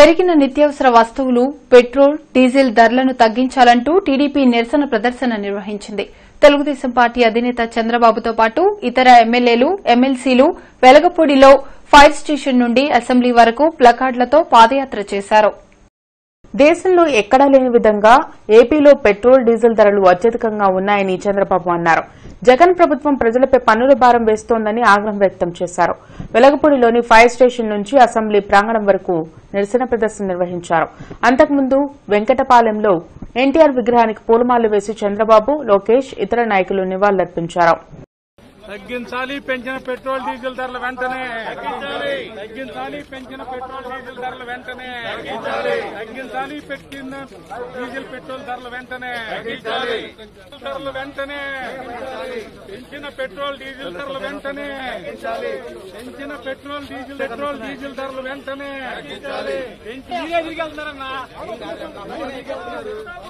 పెరిగిన నిత్యావసర వస్తువులు పెట్రోల్ డీజిల్ ధరలను తగ్గించాలంటూ టీడీపీ నిరసన ప్రదర్శన నిర్వహించింది తెలుగుదేశం పార్టీ అధినేత చంద్రబాబుతో పాటు ఇతర ఎమ్మెల్యేలు ఎమ్మెల్సీలు వెలగపూడిలో ఫైర్ స్టేషన్ నుండి అసెంబ్లీ వరకు ప్లకార్డులతో పాదయాత్ర చేశారు దేశంలో ఎక్కడా లేని విధంగా ఏపీలో పెట్రోల్ డీజిల్ ధరలు అత్యధికంగా ఉన్నాయని చంద్రబాబు అన్నారు జగన్ ప్రభుత్వం ప్రజలపై పన్నుల భారం వేస్తోందని ఆగ్రహం వ్యక్తం చేశారు వెలగపూడిలోని ఫైర్ స్టేషన్ నుంచి అసెంబ్లీ ప్రాంగణం వరకు నిరసన ప్రదర్శన నిర్వహించారు అంతకుముందు వెంకటపాలెంలో ఎన్టీఆర్ విగ్రహానికి పూలమాలలు వేసి చంద్రబాబు లోకేష్ ఇతర నాయకులు నివాళులర్పించారు తగ్గించాలి పెంచిన పెట్రోల్ డీజిల్ ధరలు వెంటనే తగ్గించాలి తగ్గించాలి పెంచిన పెట్రోల్ డీజిల్ ధరలు వెంటనే తగ్గించాలి తగ్గించాలి పెట్టిన డీజిల్ పెట్రోల్ ధరలు వెంటనే తగ్గించాలి ధరలు వెంటనే పెంచిన పెట్రోల్ డీజిల్ ధరలు వెంటనే పెంచిన పెట్రోల్ డీజిల్ పెట్రోల్ డీజిల్ ధరలు వెంటనే పెంచి మీరే తిరిగి వెళ్తున్నారన్నా